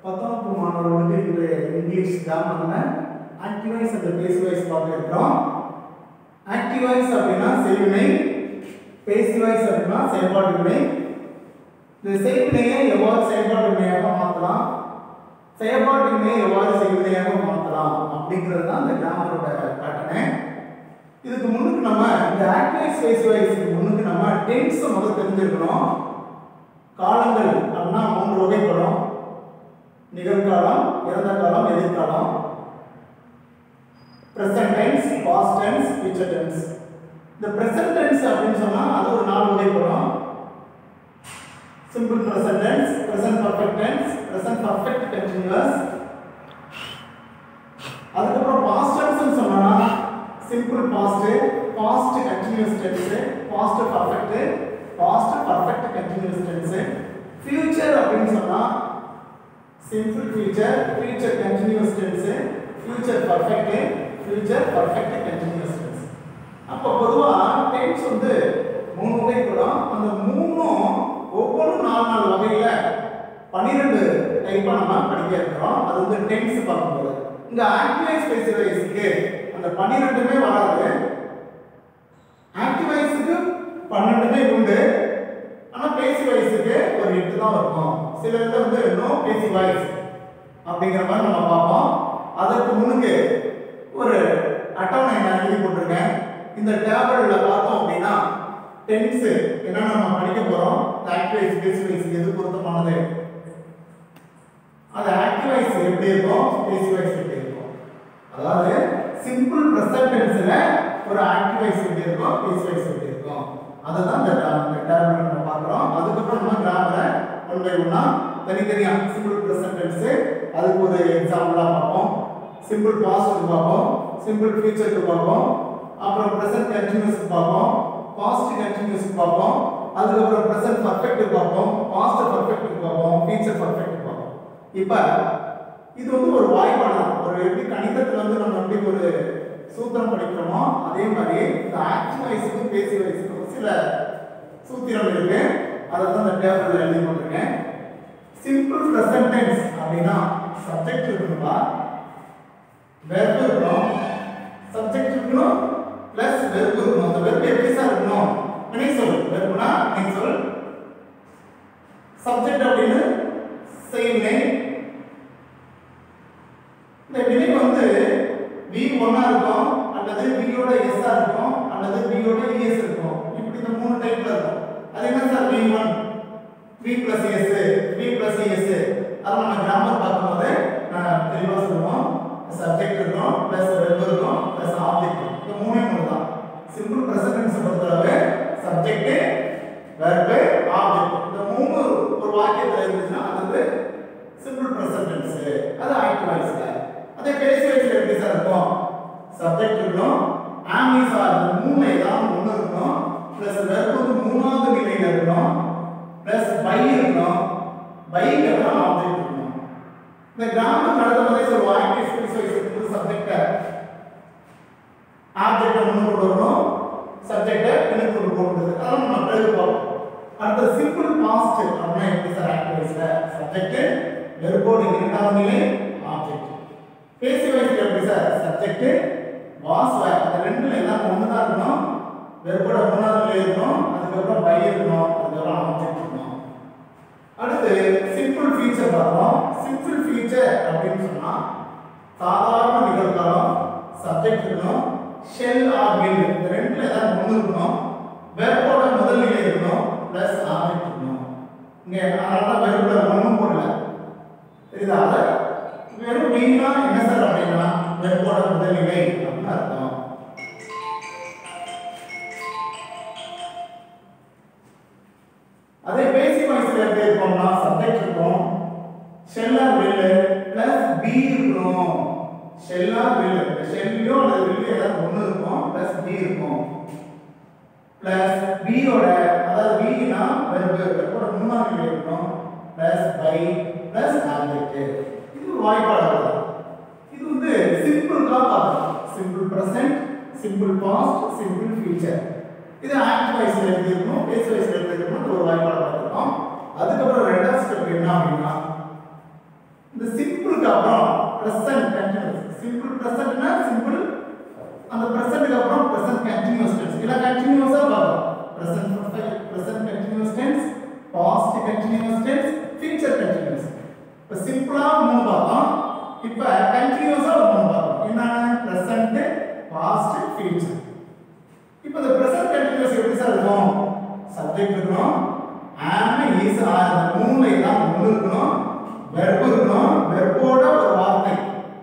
பத்தாம் வகுப்பு மாணவர்களுக்கு இன்றைய இங்கிலீஷ் கிராமரில் ஆக்டிவைஸ் அண்ட் பேசிவைஸ் பார்க்க இருக்கிறோம் ஆக்டிவைஸ் அப்படின்னா செய்வினை பேசிவைஸ் அப்படின்னா செயல்பாட்டு வினை இந்த செய்வினையை எவ்வாறு செயல்பாட்டு வினையாக மாற்றலாம் செயல்பாட்டு வினையை எவ்வாறு செய்வினையாக மாற்றலாம் அப்படிங்கிறது தான் இந்த கிராமரோட பேட்டர்னு இதுக்கு முன்னுக்கு நம்ம இந்த ஆக்டிவைஸ் பேசிவைஸ்க்கு முன்னுக்கு நம்ம டென்ஸை முதல்ல தெரிஞ்சிருக்கணும் காலங்கள் அப்படின்னா மூன்று வகைப்படும் நிகழ்காலம் இறந்த காலம் எதிர்காலம் present tense past tense future tense இந்த பிரசன்ட் டென்ஸ் அப்படின்னு சொன்னா அது ஒரு நாலு வகைப்படும் simple present tense present perfect tense present perfect continuous அதுக்கப்புறம் பாஸ்ட் டென்ஸ் சொன்னா simple past past continuous tense past perfect past perfect continuous tense future அப்படின்னு சொன்னா simple future future continuous tense future perfect future perfect continuous tense அப்போ பொதுவா tense வந்து மூணு வகைப்படும் அந்த மூணும் ஒவ்வொன்றும் நாலு நாலு வகையில பன்னிரெண்டு டைப்பா நம்ம படிக்க இருக்கிறோம் அது வந்து டென்ஸ் பார்க்கும்போது இந்த ஆக்டிவைஸ் ஸ்பெசிஃபைஸ்க்கு அந்த பன்னிரெண்டுமே வராது ஆக்டிவைஸுக்கு பன்னெண்டுமே உண்டு ஆனா பேசி வயசுக்கு ஒரு எட்டு தான் இருக்கும் சில இதுல வந்து நோ பேசி வாய்ஸ் அப்படிங்கிற மாதிரி நம்ம பார்ப்போம் அதற்கு முன்னுக்கு ஒரு அட்டவணை நான் எழுதி போட்டிருக்கேன் இந்த டேபிள்ல பார்த்தோம் அப்படின்னா டென்ஸ் என்ன நம்ம படிக்க போறோம் ஆக்டிவைஸ் பேசி வயசுக்கு எது பொருத்தமானது அது ஆக்டிவைஸ் எப்படி இருக்கும் பேசி வாய்ஸ் எப்படி இருக்கும் அதாவது சிம்பிள் ப்ரெசன்ட் டென்ஸ்ல ஒரு ஆக்டிவைஸ் எப்படி இருக்கும் பேசி வாய்ஸ் எப்படி இருக்கும் அதுதான் இந்த டேபிள் நம்ம பார்க்குறோம் அதுக்கப்புறம் நம்ம கிராமரை ஒன் பை ஒன்னா தனித்தனியா சிம்பிள் ப்ரெசன்ட் டென்ஸ் அதுக்கு ஒரு எக்ஸாம்பிளா பார்ப்போம் சிம்பிள் பாஸ்ட் பார்ப்போம் சிம்பிள் ஃபியூச்சருக்கு பார்ப்போம் அப்புறம் ப்ரெசன்ட் கண்டினியூஸ் பார்ப்போம் பாஸ்ட் கண்டினியூஸ் பார்ப்போம் அதுக்கப்புறம் ப்ரெசன்ட் பர்ஃபெக்ட் பார்ப்போம் பாஸ்ட் பர்ஃபெக்ட் பார்ப்போம் ஃபியூச்சர் பர்ஃபெக்ட் பார்ப்போம் இப்போ இது வந்து ஒரு வாய்ப்பாடு தான் ஒரு எப்படி கணிதத்தில் வந்து நம்ம எப்படி ஒரு சூத்திரம் படிக்கிறோமோ அதே மாதிரி இந்த ஆக்டிவ் வயசுக்கு பேசி வயசுக்கு சில சூத்திரம் இருக்கு அதை தான் இந்த டேபிள்ல எழுதி போட்டிருக்கேன் சிம்பிள் ப்ரெசன்ட் டென்ஸ் அப்படின்னா சப்ஜெக்ட் இருக்கணும்பா வெர்ப் இருக்கணும் சப்ஜெக்ட் இருக்கணும் பிளஸ் வெர்ப் இருக்கணும் அந்த வெர்ப் எப்படி சார் இருக்கணும் வினை சொல் வெர்ப்னா வினை சொல் சப்ஜெக்ட் அப்படின்னு செய்வினை இந்த வினை வந்து வி ஒன்னா இருக்கும் அல்லது வியோட எஸ் இருக்கும் அல்லது வியோட இஎஸ் இருக்கும் இப்படி இந்த மூணு டைப்ல இருக்கும் அது என்ன sir V one V plus S V plus S அது நம்ம கிராமர் பார்க்கும்போது நான் தெளிவாக சொல்லுவோம் சப்ஜெக்ட் இருக்கும் பிளஸ் வெர்ப் இருக்கும் பிளஸ் ஆப்ஜெக்ட் இந்த மூணே மூணு தான் சிம்பிள் ப்ரெசன்ட் டென்ஸ் பொறுத்தளவு சப்ஜெக்ட் வெர்ப் ஆப்ஜெக்ட் இந்த மூணு ஒரு வாக்கியத்தில் இருந்துச்சுன்னா அது வந்து சிம்பிள் ப்ரெசன்ட் டென்ஸ் அது ஆக்டிவ் வாய்ஸ்ல அதே பேசி வயசுல எப்படி சார் இருக்கும் சப்ஜெக்ட் இருக்கணும் ஆம்பிஸ் ஆர் மூணு ஏதாவது ஒன்று இருக்கணும் ப்ளஸ் வெர்ப் வந்து மூணாவது நிலையில இருக்கணும் ப்ளஸ் பை இருக்கணும் பைக்கு அப்புறம் ஆப்ஜெக்ட் இருக்கணும் இந்த கிராமர் நடந்த மாதிரி சொல்லுவோம் ஆக்டிவ் ஸ்பேஸ் வைஸ் இருக்குது சப்ஜெக்டை ஆப்ஜெக்டை முன்னு கொண்டு வரணும் சப்ஜெக்டை பின்னுக்கு கொண்டு போகிறது அதெல்லாம் நம்ம பிறகு பார்ப்போம் அடுத்த சிம்பிள் பாஸ்ட் அப்படின்னா எப்படி சார் ஆக்டிவைஸ்ல சப்ஜெக்ட் வெர்போடு இரண்டாவது நிலை ஆப்ஜெக்ட் பேசி வயசுல எப்படி சார் சப்ஜெக்ட் வாஸ் அந்த ரெண்டுல எல்லாம் ஒன்று தான் இருக்கணும் வெர்போட மூணாவது நிலை இருக்கணும் அதுக்கப்புறம் பை இருக்கணும் அதுக்கப்புறம் ஆப்ஜெக்ட் இருக்கணும் அடுத்து சிம்பிள் ஃபீச்சர் பார்ப்போம் சிம்பிள் ஃபீச்சர் அப்படின்னு சொன்னா சாதாரண நிகழ்காலம் சப்ஜெக்ட் இருக்கணும் ஷெல் ஆர் வில் இந்த ரெண்டுல ஏதாவது ஒன்று இருக்கணும் வெர்போட முதல் நிலை இருக்கணும் பிளஸ் ஆப்ஜெக்ட் இருக்கணும் இங்க அதனால தான் வெர்போட ஒன்றும் போடல தெரியுதா அதை வெறும் மெயினா என்ன சார் அப்படின்னா வெர்போட முதல் நிலை அப்படின்னு அர்த்தம் அதே பேசி வாய்ஸ்ல எப்படி இருக்கும்னா சப்ஜெக்ட் இருக்கும் ஷெல்லர் வில் பிளஸ் பி இருக்கணும் ஷெல்லர் வில் ஷெல்லையோ அல்லது வில்லு ஏதாவது ஒன்று இருக்கும் பிளஸ் பி இருக்கும் பிளஸ் பியோட அதாவது பினா வெர்பு வெர்போட மூணாவது நிலை இருக்கும் பிளஸ் பை பிளஸ் ஆப்ஜெக்ட் இது ஒரு வாய்ப்பாடு அவ்வளவுதான் இது வந்து சிம்பிள் தான் பார்க்கணும் simple present simple past simple future இது ஆக்ட் வைஸ்ல எப்படி இருக்கணும் பேஸ் வைஸ்ல எப்படி இருக்கணும் ஒரு வாய்ப்பாடு பார்த்துருக்கோம் அதுக்கப்புறம் ரெண்டாவது ஸ்டெப் என்ன அப்படின்னா இந்த சிம்பிளுக்கு அப்புறம் பிரசன்ட் கண்டினியூஸ் சிம்பிள் பிரசன்ட்னா சிம்பிள் அந்த பிரசன்ட்க்கு அப்புறம் பிரசன்ட் கண்டினியூஸ் டென்ஸ் இல்ல கண்டினியூஸா பார்ப்போம் present perfect present continuous tense past continuous tense future continuous இப்ப சிம்பிளா மூணு பார்த்தோம் இப்ப கண்டினியூஸா மூணு பார்த்தோம் என்னன்னா பிரசன்ட் பாஸ்ட் ஃபியூச்சர் இப்போ இந்த பிரசன்ட் கண்டினியூஸ் எப்படி சார் இருக்கும் சப்ஜெக்ட் இருக்கணும் ஆம் இஸ் ஆர் இந்த மூணுல ஏதாவது ஒன்று இருக்கணும் வெர்ப் இருக்கணும் வெர்போட ஒரு வார்த்தை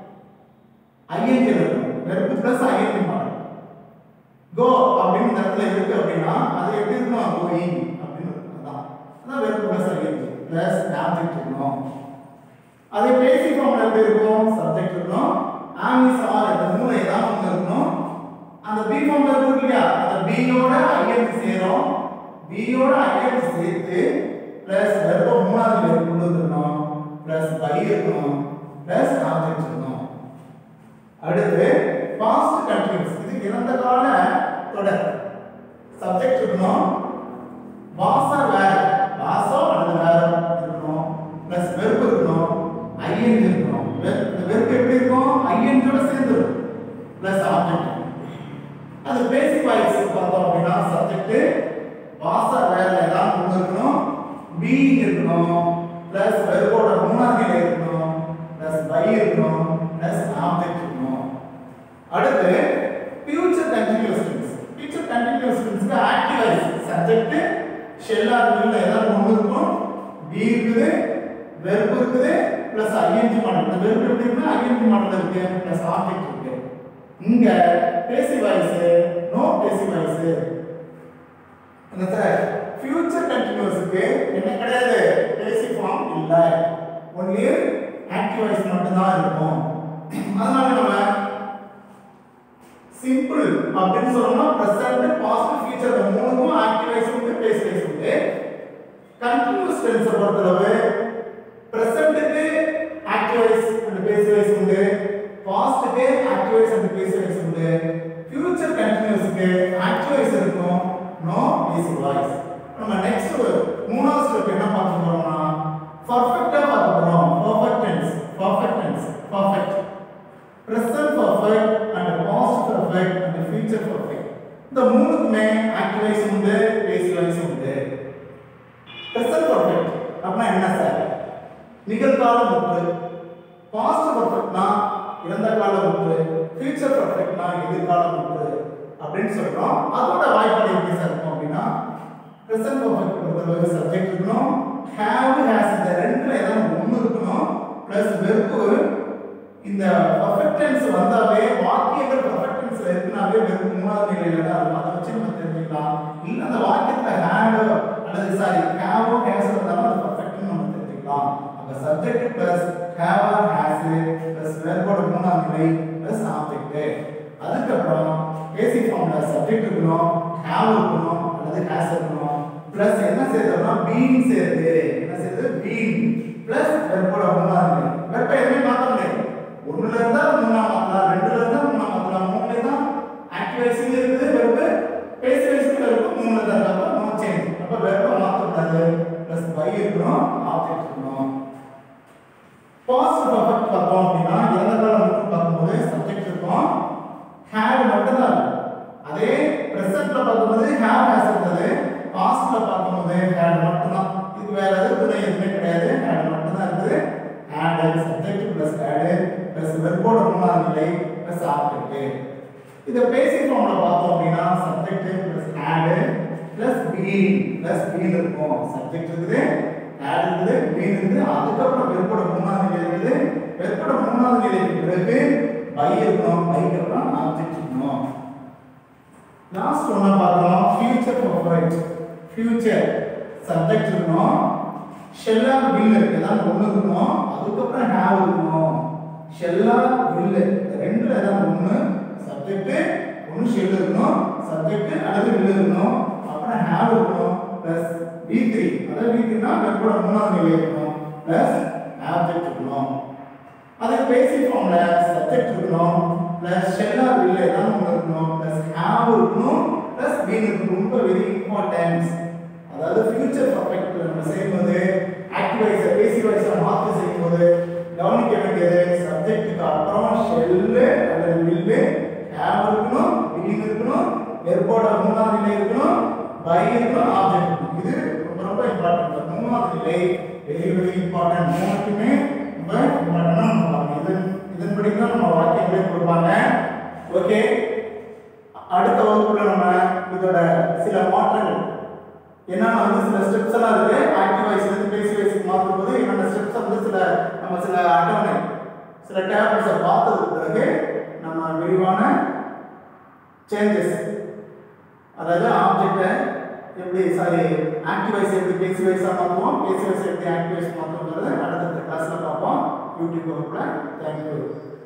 ஐஎன்ஜி இருக்கணும் verb plus ING model go அப்படின்னு இந்த இடத்துல இருக்கு அப்படின்னா அது எப்படி இருக்கணும் கோயிங் அப்படின்னு இருக்கும் அதான் அதான் verb plus ING plus object இருக்கணும் அதே பேசிக் ஃபார்ம்ல எப்படி இருக்கும் சப்ஜெக்ட் இருக்கணும் ஆம் இஸ் ஆர் இந்த மூணுல ஏதாவது ஒன்று இருக்கணும் அந்த பி ஃபார்ம்ல இருக்கு இல்லையா அந்த B யோட ஐஎன்ஜி சேரும் B யோட ஐஎன்ஜி சேர்த்து பிளஸ் வெர்ப மூணாவது வெர்ப் கொண்டு வந்துடணும் பிளஸ் பை இருக்கணும் பிளஸ் ஆப்ஜெக்ட் இருக்கணும் அடுத்து பாஸ்ட் கண்டினியூஸ் இது இறந்த கால தொடர் சப்ஜெக்ட் இருக்கணும் வாஸ் ஆர் வேர் வாஸோ அல்லது வேற இருக்கணும் பிளஸ் வெர்ப் இருக்கணும் ஐஎன்ஜி இருக்கணும் வெர்ப் இந்த வெர்ப் எப்படி இருக்கும் ஐஎன்ஜியோட சேர்ந்து இருக்கும் பிளஸ் ஆப்ஜெக்ட் அது பேசிக் வாய்ஸ் பார்த்தோம் அப்படின்னா சப்ஜெக்ட் வாச வேற ஏதாவது ஒன்று இருக்கணும் பீயிங் இருக்கணும் பிளஸ் வெர்போட மூணாவது நிலை இருக்கணும் பிளஸ் பை இருக்கணும் பிளஸ் ஆப்ஜெக்ட் இருக்கணும் அடுத்து future continuous tense future continuous டென்ஸ்க்கு active voice subject shall or will ஏதாவது ஒன்று இருக்கும் பி இருக்குது வெர்ப் இருக்குது பிளஸ் ஐஎன்ஜி மாடல் இந்த வெர்ப் எப்படி இருக்குன்னா ஐஎன்ஜி மாடல் இருக்கு பிளஸ் ஆப்ஜெக்ட் இருக்கு இங்க passive voice no passive voice இந்த சார் ஃபியூச்சர் கண்டினியூஸ்க்கு என்ன கிடையாது பேசி ஃபார்ம் இல்ல ஒன்லி ஆக்டிவ் வாய்ஸ் மட்டும் தான் இருக்கும் அதனால நம்ம சிம்பிள் அப்படின்னு சொல்லணும்னா பிரசன்ட் பாஸ்ட் ஃபியூச்சர் இந்த மூணுக்கும் ஆக்டிவ் வாய்ஸ் உண்டு பேசி வாய்ஸ் உண்டு கண்டினியூஸ் டென்ஸ் பொறுத்தளவு பிரசன்ட்டுக்கு active voice and passive voice உண்டு பாஸ்ட்டுக்கு active voice and passive voice உண்டு ஃபியூச்சர் கண்டினியூஸ்க்கு ஆக்டிவ் வாய்ஸ் இருக்கும் நோ பேசி வாய்ஸ் நம்ம நெக்ஸ்ட் மூணாவது ஸ்டெப் என்ன பார்க்க போறோம்னா பர்ஃபெக்ட்டா பார்க்க போறோம் perfect tense perfect tense perfect present perfect and past perfect and future perfect இந்த மூணுக்குமே ஆக்டிவ் வாய்ஸ் உண்டு பேசி வாய்ஸ் உண்டு present perfect அப்படின்னா என்ன சார் நிகழ்கால முற்று பாஸ்ட் பர்ஃபெக்ட்னா இறந்த கால முற்று ஃபியூச்சர் பர்ஃபெக்ட்னா எதிர்கால முற்று அப்படின்னு சொல்றோம் அதோட வாய்ப்பாடு எப்படி சார் இருக்கும் அப்படின்னா பிரசன்ட் பர்ஃபெக்ட் பொறுத்தளவு சப்ஜெக்ட் இருக்கணும் ஹேவ் ஹேஸ் இந்த ரெண்டுல ஏதாவது ஒன்று இருக்கணும் பிளஸ் வெறுப்பு இந்த பர்ஃபெக்ட் டென்ஸ் வந்தாவே வாக்கியங்கள் பர்ஃபெக்ட் டென்ஸ்ல இருக்குனாவே வெறும் மூணாவது நிலையில தான் இருக்கும் அதை வச்சு நம்ம தெரிஞ்சுக்கலாம் இல்ல அந்த வாக்கியத்துல ஹேவோ அல்லது சாரி ஹேவோ ஹேஸ் இருந்தாலும் அது பர்ஃபெக்ட்னு நம்ம தெரிஞ்சுக்கலாம் அப்ப subject plus have or has plus வெர்போட மூணாவது நிலை பிளஸ் ஆப்ஜெக்ட் அதுக்கப்புறம் பேசிக் ஃபார்ம்ல சப்ஜெக்ட் இருக்கணும் ஹேவ் இருக்கணும் அல்லது ஹேஸ் இருக்கணும் பிளஸ் என்ன சேர்த்தோம்னா பீன் சேர்த்து என்ன சேர்த்து பீன் பிளஸ் வெர்போட மூணாவது நிலை வெர்பை எதுவுமே மாற்ற முடியாது ஒண்ணுல இருந்தா மூணா மாத்தலாம் ரெண்டுல இருந்தா மூணா மாத்தலாம் மூணுல தான் ஆக்டிவ் வைசிங் இருக்குது வெர்பு பேசி வைசிங் இருக்கு மூணுல தான் அப்ப நோ சேஞ்ச் அப்ப வெர்பை மாத்த கூடாது பிளஸ் பை இருக்கணும் ஆப்ஜெக்ட் இருக்கணும் பாஸ்ட் பர்ஃபெக்ட் பார்த்தோம் அப்படின்னா இறந்த காலம் மட்டும் பார்க்கும்போது சப்ஜெக்ட் இருக்கும் ஹேவ் மட்டும் தான் இருக்கும் அதே பிரசன்ட்ல பார்க்கும்போது ஹேவ் ஹேஸ் இருந்தது பாஸ்ட்ல பார்க்கும்போது ஹேட் மட்டும் தான் இது வேற எதுவும் துணை எதுவுமே கிடையாது ஹேட் மட்டும் தான் இருக்குது had subject plus had plus வெர்போட மூணாவது நிலை பிளஸ் ஆப்ஜெக்ட் இதை பேசிக் ஃபார்ம்ல பார்த்தோம் அப்படின்னா subject plus had plus been plus been இருக்கும் சப்ஜெக்ட் இருக்குது ஹேட் இருக்குது பீன் இருக்குது அதுக்கப்புறம் வெர்போட மூணாவது நிலை இருக்குது வெர்போட மூணாவது நிலைக்கு பிறகு பை இருக்கணும் பைக்கு அப்புறம் ஆப்ஜெக்ட் இருக்கணும் லாஸ்ட் ஒண்ணா பார்க்கணும் ஃபியூச்சர் பர்ஃபெக்ட் ஃபியூச்சர் சப்ஜெக்ட் இருக்கணும் ஷெல்லா வில் ஏதாவது ஒன்று இருக்கணும் அதுக்கப்புறம் ஹேவ் இருக்கணும் ஷெல்லா வில் ரெண்டுல ஏதாவது ஒன்று சப்ஜெக்ட் ஒன்று ஷெல் இருக்கணும் சப்ஜெக்ட் அல்லது வில் இருக்கணும் அப்புறம் ஹேவ் இருக்கணும் பிளஸ் வி த்ரீ அதாவது வி த்ரீனா வெப்போட மூணாவது நிலை இருக்கணும் பிளஸ் ஆப்ஜெக்ட் இருக்கணும் அது பேசிக் ஃபார்ம்ல சப்ஜெக்ட் இருக்கணும் பிளஸ் ஷெல்லா வில் ஏதாவது ஒன்று இருக்கணும் பிளஸ் ஹேவ் இருக்கணும் பிளஸ் பீன் இருக்கணும் ரொம்ப வெரி இம்பார்ட்டன்ஸ் அதாவது ஃபியூச்சர் பர்ஃபெக்ட்ல நம்ம செய்யும்போது ஆக்டிவ் வாய்ஸ் பேசிவ் வாய்ஸ் மாற்றி செய்யும்போது வேண்டியது சப்ஜெக்ட்டுக்கு அப்புறம் ஷெல்லு அல்லது வில்லு ஹேவ் இருக்கணும் பீயிங் இருக்கணும் வெர்போட மூணாவது நிலை இருக்கணும் பை இருக்கணும் ஆப்ஜெக்ட் இருக்கணும் இது ரொம்ப ரொம்ப இம்பார்ட்டன்ட் மூணாவது நிலை வெரி வெரி இம்பார்ட்டன்ட் மூணுக்குமே ரொம்ப இம்பார்ட்டன்டா நம்ம பார்க்கணும் இதன் இதன்படி தான் நம்ம வாக்கியங்களே கொடுப்பாங்க ஓகே அடுத்த வகுப்புல நம்ம இதோட சில மாற்றங்கள் என்னன்னா வந்து சில ஸ்டெப்ஸ் எல்லாம் இருக்கு ஆக்டிவ் வாய்ஸ்ல இருந்து பேசி வாய்ஸ்க்கு மாற்றும் போது என்னென்ன ஸ்டெப்ஸ் வந்து சில நம்ம சில அட்டவணை சில டேபிள்ஸை பார்த்ததுக்கு பிறகு நம்ம விரிவான சேஞ்சஸ் அதாவது ஆப்ஜெக்டை எப்படி சாரி ஆக்டிவ் வாய்ஸ் எப்படி பேசி வாய்ஸாக மாற்றுவோம் பேசி வாய்ஸ் எப்படி ஆக்டிவ் வாய்ஸ் மாற்றுவோங்கிறது அடுத்தடுத்த கிளாஸில் பார்ப்போம் யூடியூப் வகுப்பில் தேங்க்யூ